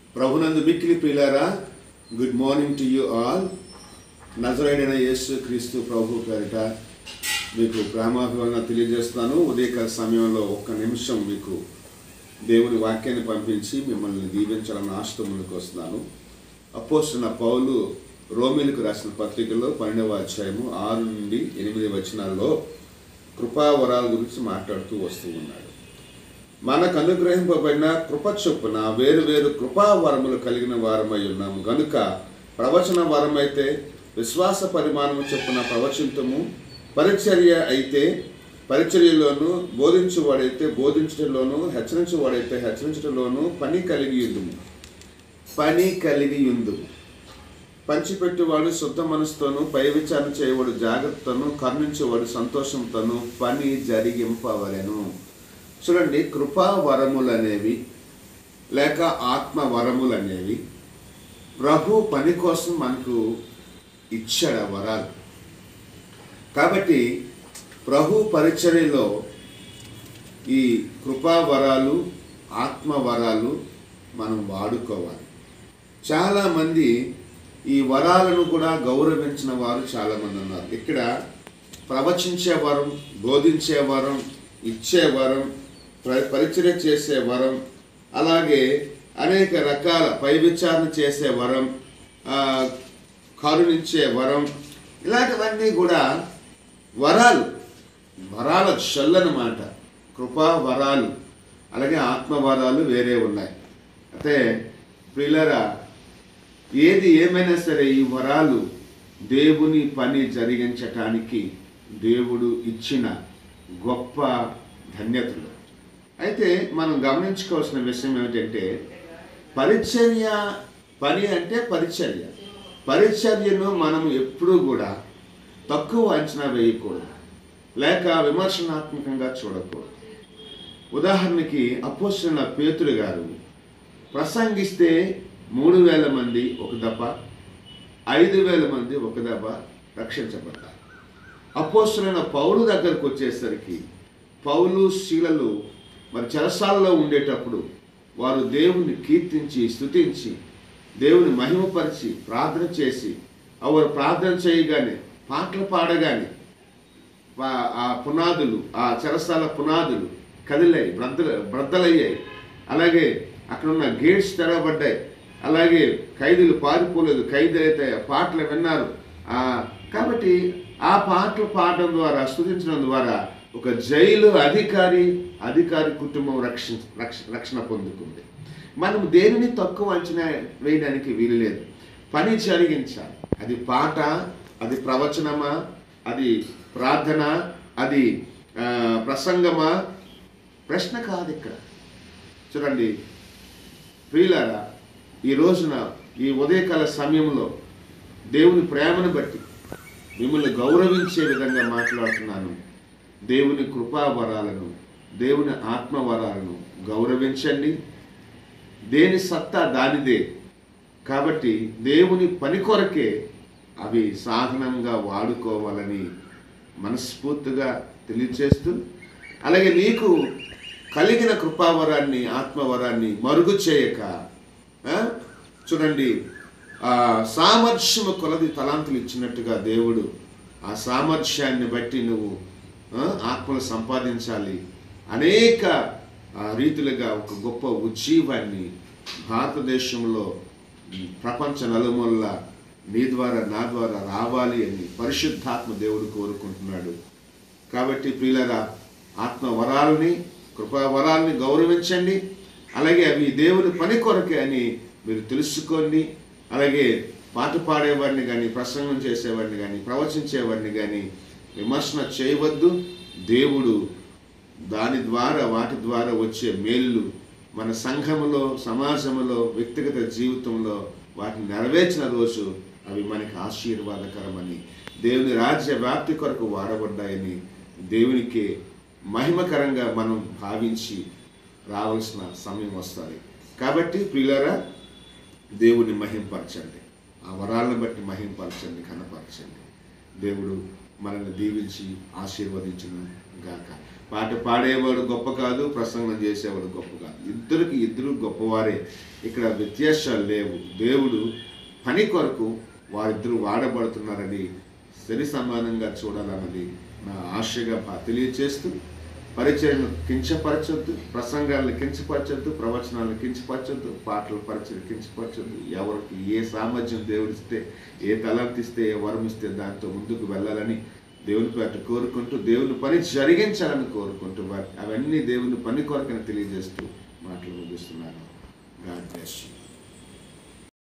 ప్రభునందు మిక్కిలి ప్రియులారా good morning to you all నజరైన యేసు క్రీస్తు ప్రభు పేరిట మీకు ప్రేమాభివంగా తెలియజేస్తాను ఉదయకాల సమయంలో ఒక్క నిమిషం మీకు దేవుని వాక్యాన్ని పంపించి మిమ్మల్ని దీవించాలని ఆశతో ముందుకు వస్తున్నాను అపోస్తున్న పౌలు రోమిలకు రాసిన పత్రికలో పన్నెండవ అధ్యాయము ఆరు నుండి ఎనిమిది వచనాల్లో కృపావరాల గురించి మాట్లాడుతూ వస్తూ ఉన్నాడు మనకు అనుగ్రహింపబడిన కృప చొప్పున వేరు వేరు కృపావరములు కలిగిన వారమై ఉన్నాము గనుక ప్రవచన వరమైతే విశ్వాస పరిమాణము చొప్పున ప్రవచింతము పరిచర్య అయితే పరిచర్యలోను బోధించువాడైతే బోధించడంలోను హెచ్చరించువాడైతే హెచ్చరించడంలోను పని కలిగి ఉందుము పని కలిగి ఉందుము పంచిపెట్టువాడు శుద్ధ మనసుతోను పై విచారణ చేయవాడు జాగ్రత్తను కరుణించేవాడు సంతోషంతోను పని జరిగింపవలెను చూడండి కృపా వరములు అనేవి లేక ఆత్మ వరములు అనేవి ప్రభు పని కోసం మనకు ఇచ్చాడు ఆ వరాలు కాబట్టి ప్రభు పరిచర్యలో ఈ కృపా వరాలు ఆత్మ వరాలు మనం వాడుకోవాలి చాలామంది ఈ వరాలను కూడా గౌరవించిన వారు చాలామంది ఉన్నారు ఇక్కడ ప్రవచించే వరం బోధించే వరం ఇచ్చే వరం ప్ర- పరిచర్య చేసే వరం అలాగే అనేక రకాల పై విచారణ చేసే వరం ఆ, కరుణించే వరం ఇలాంటివన్నీ కూడా వరాలు వరాల చల్లనమాట కృపా వరాలు అలాగే ఆత్మ వరాలు వేరే ఉన్నాయి అయితే ప్రియులరా ఏది ఏమైనా సరే ఈ వరాలు దేవుని పని జరిగించటానికి దేవుడు ఇచ్చిన గొప్ప ధన్యతలు అయితే మనం గమనించుకోవాల్సిన విషయం ఏమిటంటే పరిచర్య పని అంటే పరిచర్య పరిచర్యను మనం ఎప్పుడూ కూడా తక్కువ అంచనా వేయకూడదు లేక విమర్శనాత్మకంగా చూడకూడదు ఉదాహరణకి అపోసిన పేతురు గారు ప్రసంగిస్తే మూడు వేల మంది ఒక దెబ్బ ఐదు వేల మంది ఒక దెబ్బ రక్షించబడ్డారు అపోస్తులైన పౌలు దగ్గరకు వచ్చేసరికి పౌలు శీలలు మరి చెరసాలలో ఉండేటప్పుడు వారు దేవుని కీర్తించి స్తుతించి దేవుని మహిమపరిచి ప్రార్థన చేసి వారు ప్రార్థన చేయగానే పాటలు పాడగానే వా- ఆ పునాదులు ఆ చెరసాల పునాదులు కదిలాయి బ్రద్దలు బ్రద్దలయ్యాయి అలాగే అక్కడ ఉన్న గేట్స్ తెరవబడ్డాయి అలాగే ఖైదీలు పారిపోలేదు ఖైదీలు అయితే ఆ పాటలు విన్నారు ఆ, కాబట్టి ఆ పాటలు పాడడం ద్వారా స్తుతించడం ద్వారా ఒక జైలు అధికారి అధికారి కుటుంబం రక్షణ రక్ష రక్షణ పొందుకుంది మనం దేనిని తక్కువ అంచనా వేయడానికి వీలు లేదు పని జరిగించాలి అది పాట అది ప్రవచనమా అది ప్రార్థన అది ఆ, ప్రసంగమా ప్రశ్న కాదు ఇక్కడ చూడండి ప్రియులారా ఈ రోజున ఈ ఉదయకాల సమయంలో దేవుని ప్రేమను బట్టి మిమ్మల్ని గౌరవించే విధంగా మాట్లాడుతున్నాను దేవుని కృపా వరాలను దేవుని ఆత్మ వరాలను గౌరవించండి దేని సత్తా దానిదే కాబట్టి దేవుని పని కొరకే అవి సాధనంగా వాడుకోవాలని మనస్ఫూర్తిగా తెలియచేస్తూ అలాగే నీకు కలిగిన కృపావరాన్ని ఆత్మవరాన్ని మరుగు చేయక ఆ, చూడండి ఆ సామర్థ్యము కొలది తలాంతులు ఇచ్చినట్టుగా దేవుడు ఆ సామర్థ్యాన్ని బట్టి నువ్వు ఆ, ఆత్మలు సంపాదించాలి అనేక ఆ, రీతులుగా ఒక గొప్ప ఉజ్జీవాన్ని భారతదేశంలో ఈ ప్రపంచ నలుమూలల నీ ద్వారా నా ద్వారా రావాలి అని పరిశుద్ధాత్మ దేవుడు కోరుకుంటున్నాడు కాబట్టి ప్రియులరా ఆత్మ వరాలని కృపా వరాలని గౌరవించండి అలాగే అవి దేవుని పని కొరకే అని మీరు తెలుసుకోండి అలాగే పాట పాడేవాడిని కానీ ప్రసంగం చేసేవాడిని కానీ ప్రవచించేవాడిని కానీ విమర్శన చేయవద్దు దేవుడు దాని ద్వారా వాటి ద్వారా వచ్చే మేళ్ళు మన సంఘములో సమాజంలో వ్యక్తిగత జీవితంలో వాటిని నెరవేర్చిన రోజు అవి మనకి ఆశీర్వాదకరమని దేవుని రాజ్య వ్యాప్తి కొరకు వాడబడ్డాయని దేవునికి మహిమకరంగా మనం భావించి రావాల్సిన సమయం వస్తుంది కాబట్టి ప్రియులారా దేవుని మహింపరచండి ఆ వరాలను బట్టి మహింపరచండి కనపరచండి దేవుడు మనల్ని దీవించి ఆశీర్వదించును గాక పాట పాడేవాడు గొప్ప కాదు ప్రసంగం చేసేవాడు గొప్ప కాదు ఇద్దరికి ఇద్దరు గొప్పవారే ఇక్కడ వ్యత్యాసాలు లేవు దేవుడు పని కొరకు వారిద్దరూ వాడబడుతున్నారని సరి సమానంగా చూడాలన్నది నా ఆశగా భా- తెలియచేస్తూ పరిచయం కించపరచొద్దు ప్రసంగాలను కించపరచొద్దు ప్రవచనాలను కించపరచొద్దు పాటలు పరిచయం కించపరచొద్దు ఎవరికి ఏ సామర్థ్యం దేవుడిస్తే ఏ తలంతిస్తే ఏ వరం ఇస్తే దాంతో ముందుకు వెళ్ళాలని దేవుని పేట కోరుకుంటూ దేవుని పని జరిగించాలని కోరుకుంటూ వారి అవన్నీ దేవుని పని కొరకని తెలియజేస్తూ మాటలు ముగిస్తున్నాను గాడ్ బ్లెస్ యూ